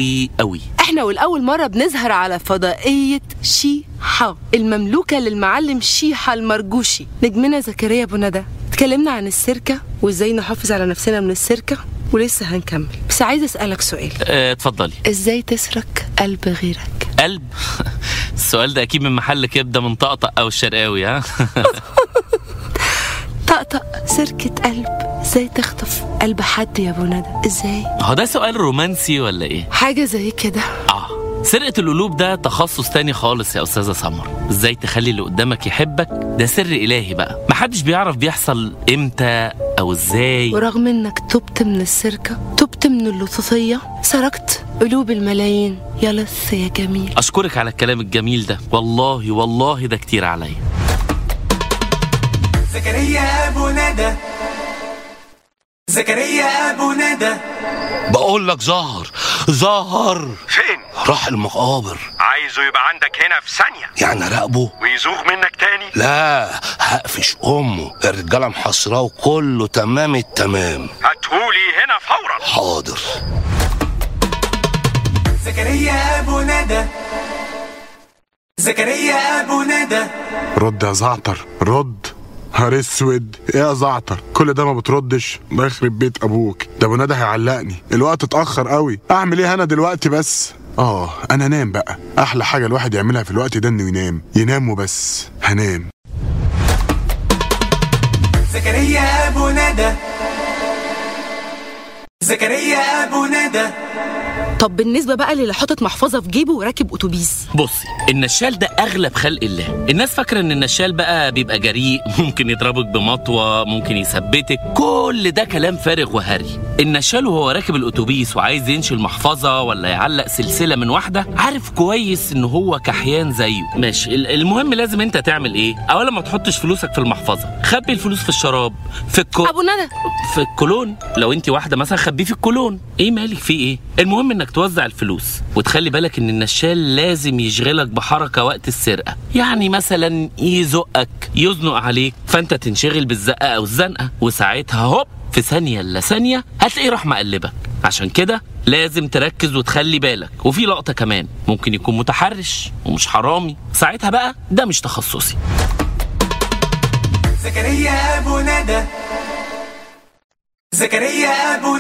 قوي قوي احنا والأول مرة بنظهر على فضائية شيحة المملوكة للمعلم شيحة المرجوشي نجمنا زكريا أبو ندى اتكلمنا عن السركة وازاي نحافظ على نفسنا من السركة ولسه هنكمل بس عايزة أسألك سؤال اه اتفضلي ازاي تسرق قلب غيرك قلب السؤال ده اكيد من محل كبده من طقطق او الشرقاوي ها طقطق سركة قلب ازاي تخطف قلب حد يا أبو ندى ازاي هو ده سؤال رومانسي ولا ايه حاجة زي كده اه سرقة القلوب ده تخصص تاني خالص يا أستاذة سمر ازاي تخلي اللي قدامك يحبك ده سر إلهي بقى محدش بيعرف بيحصل امتى أو ازاي ورغم انك تبت من السرقة تبت من اللصوصية سرقت قلوب الملايين يا لص يا جميل أشكرك على الكلام الجميل ده والله والله ده كتير عليا زكريا أبو ندى زكريا أبو ندى بقول لك ظهر ظهر فين؟ راح المقابر عايزه يبقى عندك هنا في ثانية يعني راقبه ويزوغ منك تاني لا هقفش امه الرجاله محاصراه وكله تمام التمام هاتهولي هنا فورا حاضر زكريا أبو ندى زكريا أبو ندى رد يا زعتر رد نهار اسود ايه يا زعتر كل ده ما بتردش الله يخرب بيت ابوك ده ابو ندى هيعلقني الوقت اتاخر قوي اعمل ايه انا دلوقتي بس اه انا انام بقى احلى حاجه الواحد يعملها في الوقت ده انه ينام ينام وبس هنام زكريا أبو ندى زكريا أبو ندى طب بالنسبة بقى للي حاطط محفظة في جيبه وراكب أتوبيس بصي النشال ده اغلب خلق الله الناس فاكره ان النشال بقى بيبقى جريء ممكن يضربك بمطوه ممكن يثبتك كل ده كلام فارغ وهري النشال وهو راكب الاتوبيس وعايز ينشي المحفظه ولا يعلق سلسله من واحده عارف كويس ان هو كحيان زيه ماشي ال- المهم لازم انت تعمل ايه اولا ما تحطش فلوسك في المحفظه خبي الفلوس في الشراب في الكو أبو ندى في الكولون لو انت واحده مثلا خبيه في الكولون ايه مالك في ايه المهم انك توزع الفلوس وتخلي بالك ان النشال لازم يشغلك بحركه وقت السرقه يعني مثلا يزقك يزنق عليك فانت تنشغل بالزقه او الزنقه وساعتها هوب في ثانيه الا ثانيه هتلاقيه راح مقلبك عشان كده لازم تركز وتخلي بالك وفي لقطه كمان ممكن يكون متحرش ومش حرامي ساعتها بقى ده مش تخصصي زكريا أبو ندى زكريا أبو